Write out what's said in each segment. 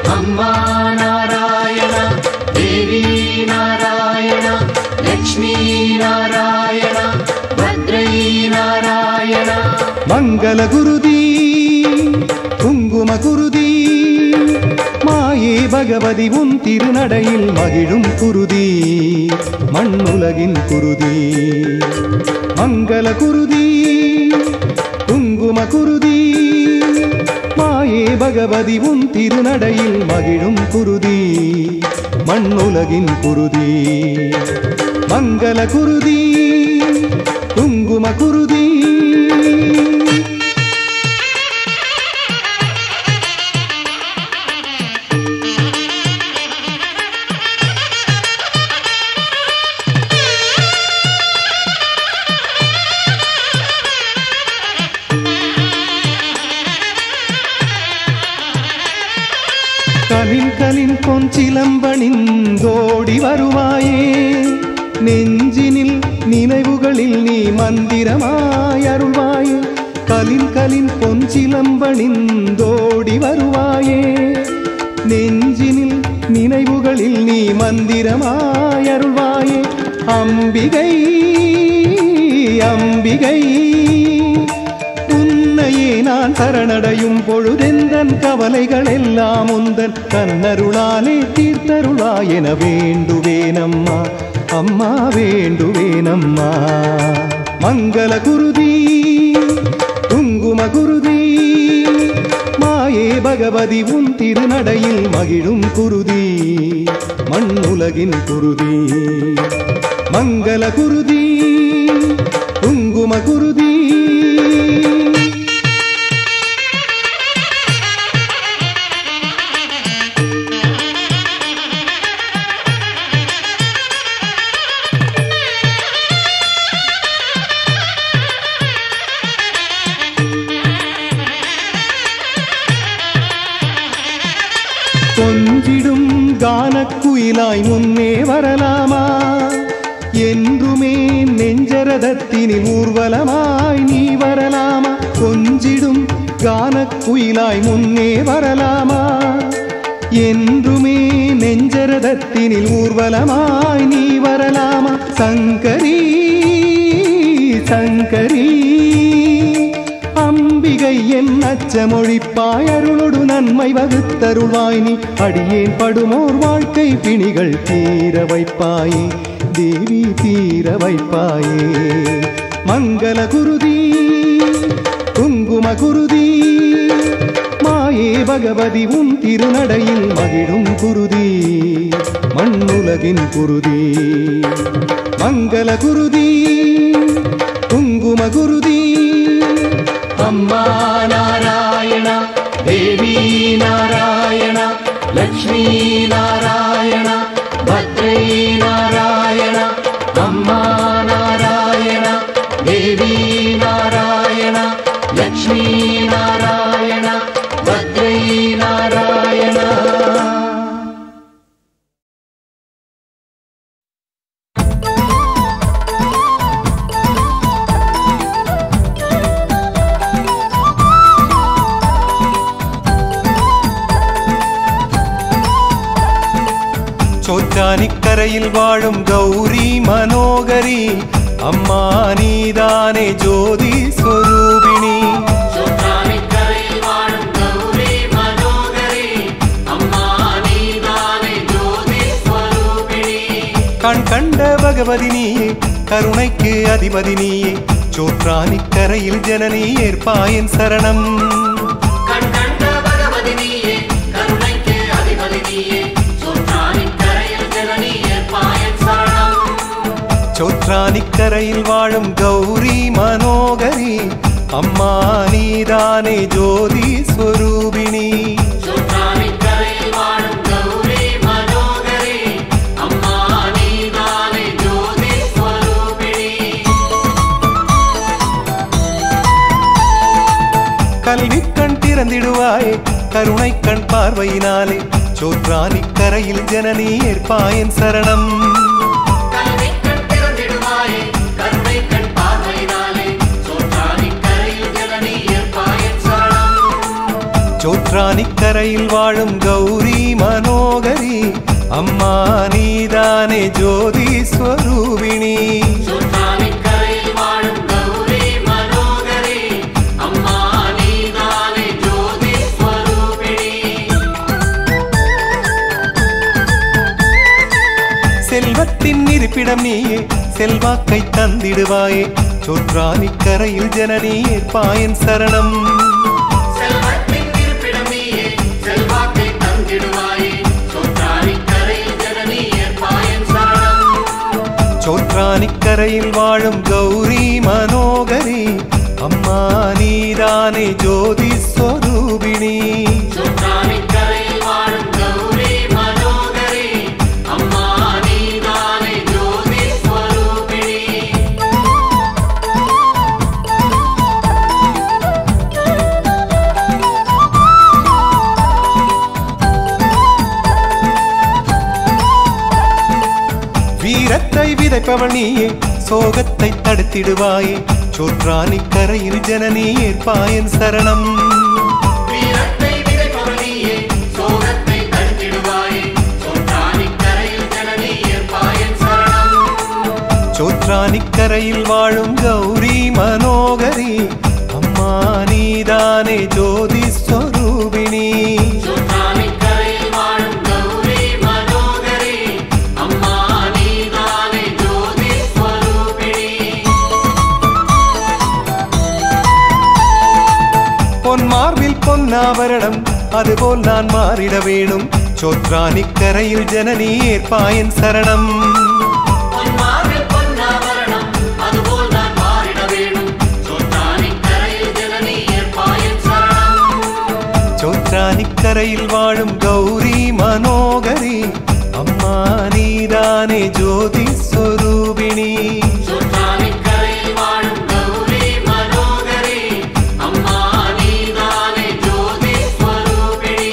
அம்மா நாராயண தேவி நாராயண லக்ஷ்மி நாராயண பத்ரை நாராயண மங்கள குருதி குங்கும குருதி மாயே பகவதி உன் திருநடையில் மகிழும் குருதி மண்ணுலகின் குருதி மங்கள குருதி குங்கும குருதி மாயே பகவதி உன் திருநடையில் மகிழும் குருதி மண்ணுலகின் குருதி மங்கள குருதி குங்கும குருதி கலின் கலின் பொன்சிலம்பணிந்தோடி வருவாயே நெஞ்சினில் நினைவுகளில் நீ மந்திரமாய் அருள்வாயே கலின் கலின் பொன்சிலம்பணிந்தோடி வருவாயே நெஞ்சினில் நினைவுகளில் நீ மந்திரமாய் அருள்வாயே அம்பிகை அம்பிகை உன்னையே நான் சரணடையும் பொழுதெந்தன் கவலைகள் எல்லாம் உந்தன் தன்னருளாலே தீர்த்தருளா என வேண்டுவேனம்மா அம்மா வேண்டுவேனம்மா மங்கள குருதி குங்கும குருதி மாயே பகவதி உன் திருநடையில் மகிழும் குருதி மண்ணுலகின் குருதி மங்கள குருதி குங்கும குருதி கொஞ்சிடும் கானக்குயிலாய் முன்னே வரலாமா என்றுமே நெஞ்சரதத்தினில் ஊர்வலமாய் நீ வரலாமா கொஞ்சிடும் கானக்குயிலாய் முன்னே வரலாமா என்றுமே நெஞ்சரதத்தினில் ஊர்வலமாய் நீ வரலாமா சங்கரி சங்கரி அம்பிகை என் அச்சமொழிப்பாய் அருளொடு நன்மை வகுத்தருள்வாய் நீ அடியேன் படுமோர் வாழ்க்கை பிணிகள் தீர வைப்பாயே தேவி தீர வைப்பாயே மங்கள குருதி குங்கும குருதி மாயே பகவதி உன் திருநடையில் மகிழும் குருதி மண்ணுலகின் குருதி மங்கள குருதி குங்கும குருதி அம்மா நாராயண தேவி நாராயண லக்ஷ்மி நாராயண பத்ரை நாராயண அம்மா நாராயண தேவி நாராயண லக்ஷ்மி நாராயண பத்ரை நாராயண ചോറ്റാനിക്കരയിൽ വാഴും ഗൗരി മനോഹരി അമ്മാ നീതാനെ ജ്യോതി സ്വരൂപിണി சொற்றானிக்கரையில் வாழும் கௌரி மனோகரி அம்மா நீதானே ஜோதி ஸ்வரூபிணி கண் கண்ட பகவதி நீயே கருணைக்கு அதிபதி நீயே ചോറ്റാനിക്കരയിൽ ജനനീ ഏർപ്പായൻ ശരണം கண் கண்ட பகவதி நீயே கருணைக்கு அதிபதி நீயே சொற்றானிக்கரையில் ஜனனி ஏற்பாயன் சரணம் ചോറ്റാനിക്കരയിൽ വാഴും ഗൗരി മനോഹരി അമ്മാ നീതാനെ ജ്യോതി സ്വരൂപിണി சொற்றானிக்கரையில் வாழும் கௌரி மனோகரி அம்மா நீதானே ஜோதி ஸ்வரூபிணி கல்விக்கண் திறந்திடுவாயே கருணை கண் பார்வையினாலே சோற்றானிக்கரையில் ஜனனி ஏற்பாயன் சரணம் கல்விக்கண் திறந்திடுவாயே கருணை கண் பார்வையினாலே சொற்றானிக்கரையில் ஜனனி ஏற்பாயன் சரணம் சோற்றானிக்கரையில் வாழும் கௌரி மனோகரி அம்மா நீதானே ஜோதி ஸ்வரூபிணி சோற்றானிக்கரையில் வாழும் கௌரி மனோகரி அம்மா நீதானே ஜோதி ஸ்வரூபிணி செல்வத்தின் இருப்பிடம் நீயே செல்வாக்கை தந்திடுவாயே சோற்றானிக்கரையில் ஜனனி ஏற்பாயன் சரணம் செல்வத்தின் இருப்பிடம் நீயே செல்வாக்கை தந்திடுவாயே சோற்றானிக்கரையில் ஜனனி ஏற்பாயன் சரணம் சோற்றானிக்கரையில் வாழும் கௌரி மனோகரி அம்மா நீதானே ஜோதி ஸ்வரூபிணி சோற்றானிக்கரையில் வாழும் கௌரி மனோகரி அம்மா நீதானே ஜோதி ஸ்வரூபிணி வீரத்தை விதைப்பவள் நீயே சோகத்தை தடுத்திடுவாயே சோற்றானிக்கரையில் ஜனனி ஏற்பாயன் சரணம் வீரத்தை விதைப்பவள் நீயே சோகத்தை தடுத்திடுவாயே சோற்றானிக்கரையில் ஜனனி ஏற்பாயன் சரணம் சோற்றானிக்கரையில் வாழும் கௌரி மனோகரி அம்மா நீதானே ஜோதி ஸ்வரூபிணி சோற்றானிக்கரையில் வாழும் கௌரி மனோகரி அம்மா நீதானே ஜோதி ஸ்வரூபிணி பொன் மார்பில் பொன்னாபரணம் அதுபோல் நான் மாறிட வேணும் சோற்றானிக்கரையில் ஜனனி ஏற்பாயன் சரணம் பொன்மார்பில் பொன்னாபரணம், அதுபோல் நான் மாறிட வேணும். சோற்றானிக்கரையில் ஜனனி ஏற்பாயன் சரணம். சோற்றானிக்கரையில் வாழும் கௌரி மனோகரி அம்மா நீதானே ஜோதி ஸ்வரூபிணி சோற்றானிக்கரையில் வாழும் கௌரி மனோகரி, அம்மா நீதானே ஜோதி ஸ்வரூபிணி.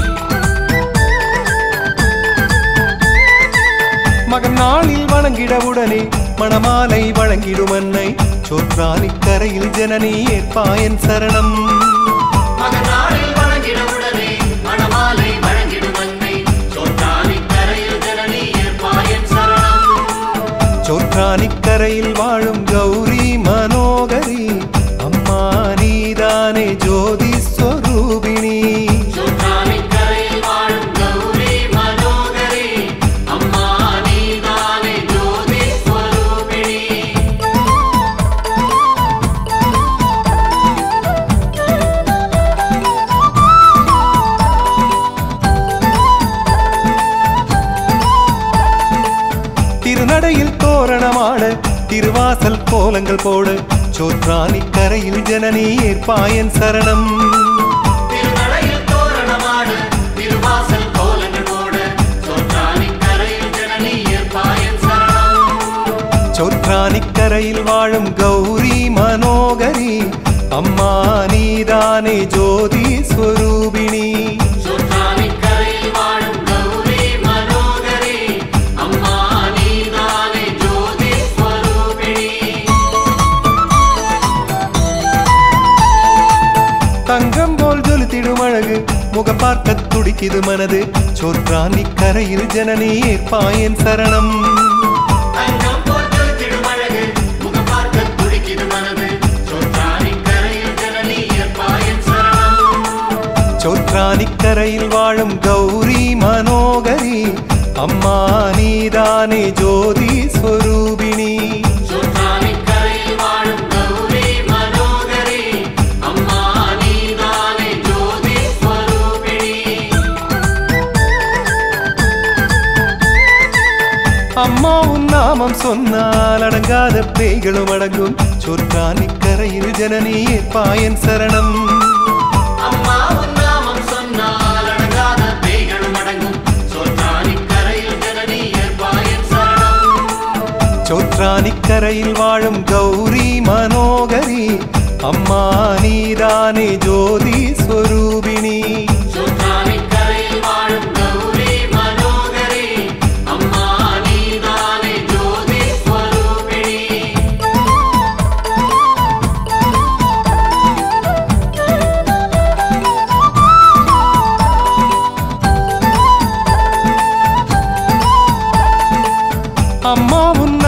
மகன் நாளில் வணங்கிடவுடனே மணமாலை வழங்கிடும் அன்னை சோற்றானிக்கரையில் ஜனனி ஏற்பாயன் சரணம் மகனாரில் வணங்கிடவுடனே மணமாலை வழங்கிடும் அன்னை. சோற்றானிக்கரையில் ஜனனி ஏற்பாயன் சரணம் சோற்றானிக்கரையில் வாழும் கௌரி மனோகரி அம்மா நீதானே ஜோதி ஸ்வரூபிணி சோற்றானிக்கரையில் வாழும் கௌரி மனோகரி அம்மா நீதானே ஜோதி ஸ்வரூபிணி திருநடையில் தோரணமாட திருவாசல் கோலங்கள் போட சோற்றானிக்கரையில் ஜனனி ஏற்பாயன் சரணம் திருநடையில் தோரணமாடு திருவாசல் கோலங்கள் போட சோற்றானிக்கரையில் ஜனனி ஏற்பாயன் சரணம் சோற்றானிக்கரையில் வாழும் கௌரி மனோகரி அம்மா நீதானே ஜோதி ஸ்வரூபிணி சோற்றானிக்கரையில் வாழும் கௌரி மனோகரி அம்மா நீதானே ஜோதி ஸ்வரூபிணி தங்கம் போல் ஜொலித்திடும் அழகு முகம் பார்க்க துடிக்குது மனது சோற்றானிக்கரையில் ஜனனி ஏற்பாயன் சரணம் தங்கம் போல் ஜொலித்திடும் அழகு, முகம் பார்க்க துடிக்குது மனது. சோற்றானிக்கரையில் ஜனனி ஏற்பாயன் சரணம். சோற்றானிக்கரையில் வாழும் கௌரி மனோகரி அம்மா நீதானே ஜோதி ஸ்வரூபிணி சோற்றானிக்கரையில் வாழும் கௌரி மனோகரி, அம்மா நீதானே ஜோதி ஸ்வரூபிணி. அம்மா உன் நாமம் சொன்னால் அடங்காத பேய்களும் அடங்கும் சோற்றானிக்கரையில் ஜனனி ஏற்பாயன் சரணம் அம்மா உன் நாமம் சொன்னால் அடங்காத பேய்களும் அடங்கும். சோற்றானிக்கரையில் ஜனனி ஏற்பாயன் சரணம் சோற்றானிக்கரையில் வாழும் கௌரி மனோகரி அம்மா நீதானே ஜோதி ஸ்வரூபிணி சோற்றானிக்கரையில் வாழும் கௌரி மனோகரி அம்மா நீதானே ஜோதி ஸ்வரூபிணி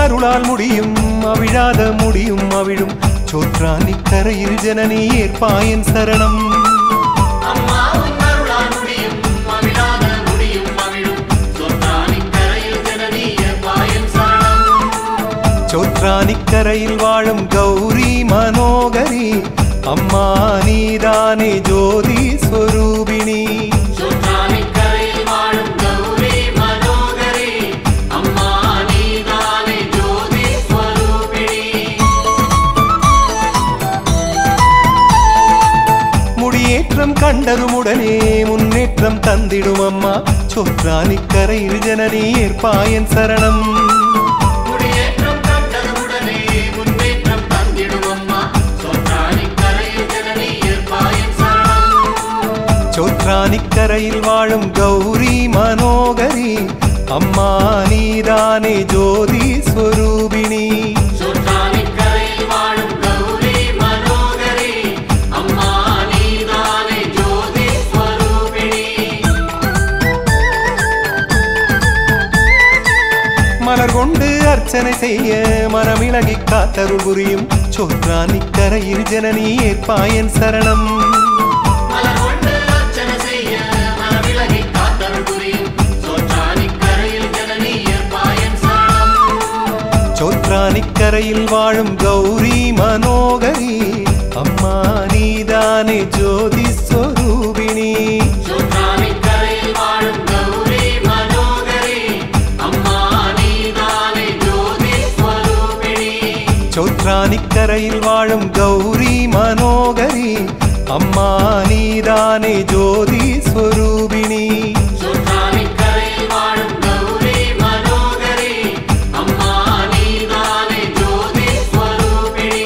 அருளால் முடியும் அவிழாத முடியும் அவிழும் சோற்றானி கரையில் ஜனனி ஏற்பாயன் சரணம் அம்மா உன் அருளால் முடியும் அவிழாத முடியும் அவிழும் சொற்றானிக் கரையில் ஜனனிய பாயன் சரணம் சோற்றானி கரையில் வாழும் கௌரி மனோகரி அம்மா நீதானே ஜோதி ஸ்வரூபிணி சொற்றானிக் கரையில் வாழும் கௌரி மனோகரி அம்மா நீதானே ஜோதி ஸ்வரூபிணி முடியேற்றம் கண்டதும் உடனே முன்னேற்றம் தந்திடும் அம்மா சோற்றானி கரையில் ஜனனி ஏற்பாயன் சரணம் முடியேற்றம் கண்டதுடனே முன்னேற்றம் தந்திடும் அம்மா சொற்றானிக் கரையில் ஜனனிய பாயன் சரணம் சோற்றானி கரையில் வாழும் கௌரி மனோகரி அம்மா நீதானே ஜோதி ஸ்வரூபிணி சொற்றானிக் கரையில் வாழும் கௌரி மனோகரி அம்மா நீதானே ஜோதி ஸ்வரூபிணி மலர் கொண்டு அர்ச்சனை செய்ய மனமிளகி காத்தருள் புரியும் சோற்றானி கரையில் ஜனனி ஏற்பாயன் சரணம் மலர் கொண்டு அர்ச்சனை செய்ய மனவிலகி காத்தருள் புரியும் சொற்றானிக் கரையில் ஜனனிய பாயன் சரணம் சோற்றானி கரையில் வாழும் கௌரி மனோகரி அம்மா நீதானே ஜோதி ஸ்வரூபிணி சொற்றானிக் கரையில் வாழும் கௌரி மனோகரி அம்மா நீதானே ஜோதி ஸ்வரூபிணி சோற்றானி கரையில் வாழும் கௌரி மனோகரி அம்மா நீதானே ஜோதி ஸ்வரூபிணி சொற்றானிக் கரையில் வாழும் கௌரி மனோகரி அம்மா நீதானே ஜோதி ஸ்வரூபிணி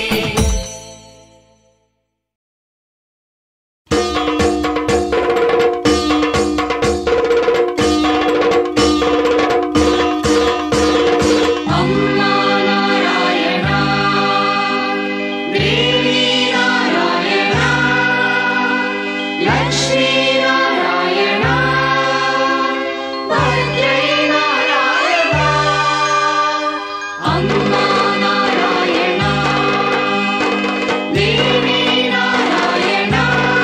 அம்மா நாராயணா தேவி நாராயணா லக்ஷ்மி நாராயணா பத்ரை நாராயணா அம்மா நாராயணா தேவி நாராயணா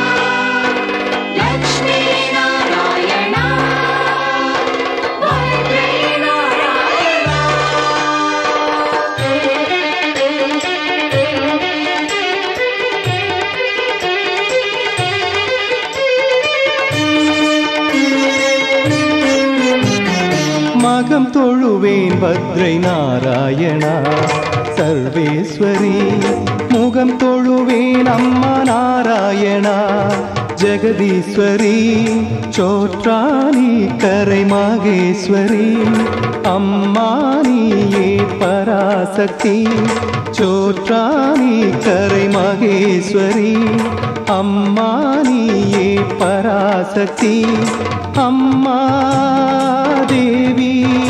லக்ஷ்மி நாராயணா பத்ரை நாராயணா மகம் தொழுவேன் பத்ரை நாராயணா சர்வேஸ்வரி முகம் தொழுவேன் அம்மா நாராயணா ஜெகதீஸ்வரி சோற்றானி கரை மகேஸ்வரி அம்மா நீயே பராசக்தி சோற்றானி கரை மகேஸ்வரி அம்மா நீயே பராசக்தி அம்மா தேவி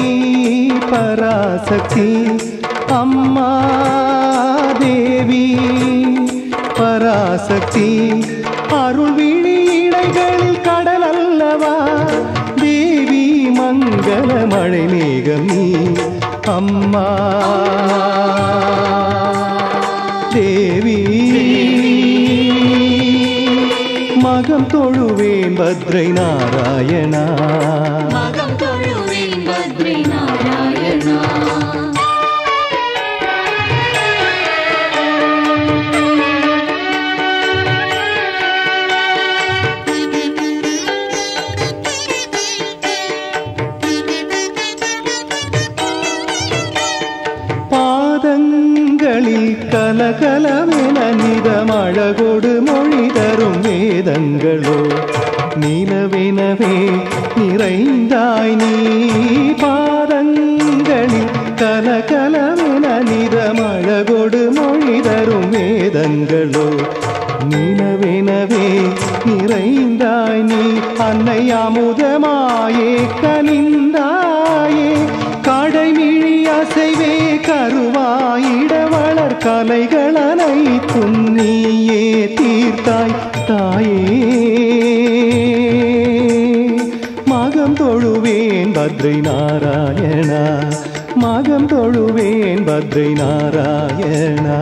பராசக்தி அம்மா தேவி பராசக்தி அருள் விழி இடைகளில் கடல் அல்லவா தேவி மங்கள மழை மேகம் நீ அம்மா தேவி மகம் தொழுவேன் பத்ரை நாராயணா மகம் தொழுவேன் பத்ரி நாராயணா பாதங்களில் கலகலவென நிதமழகொடு மொழி தரும் வேதங்களோ நிலவெனவே நிறைந்தாய் நீ பாதங்களில் கலகலவென நிதமழகொடு மொழி தரும் வேதங்களோ நிலவெனவே நிறைந்தாய் நீ அன்னை அமுதமாயே கனிந்தாயே கடைமிழி அசைவே கருவாயிட வளர் கலைகள் அனைத்தும் நீயே தீர்த்தாய் தாயே மகம் தொழுவேன் பத்ரி நாராயணா மகம் தொழுவேன் பத்ரை நாராயணா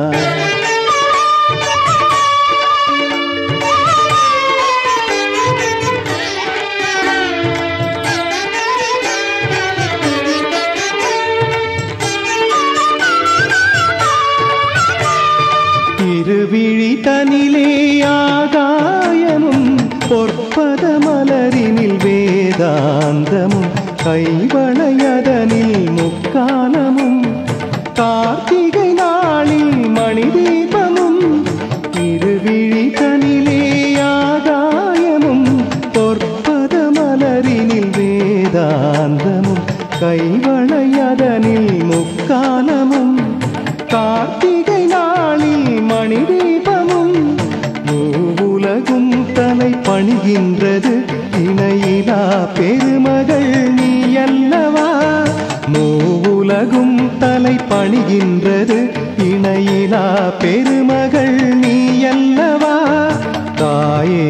இருவிழி தனிலே ஆகாயமும் பொற்பத மலரினில் வேதாந்தமும் கைவளையதனில் முக்காலமும் கார்த்திகை நாளில் மணி தீபமும் இருவிழி தனிலே ஆகாயமும் பொற்பத மலரினில் வேதாந்தமும் கைவளையதனில் முக்காலமும் கார்த்திகை நாளில் மணி தீபமும் மூவுலகும் தலை பணிகின்றது இணையிலா பெருமகள் நீ அல்லவா மூவுலகும் தலை பணிகின்றது இணையிலா பெருமகள் நீ அல்லவா தாயே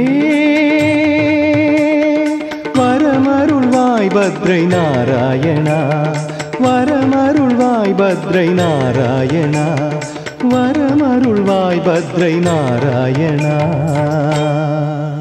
வரமருள்வாய் பத்ரை நாராயணா வரமருள்வாய் பத்ரை நாராயணா வரமருள்வாய் பத்ரை நாராயணா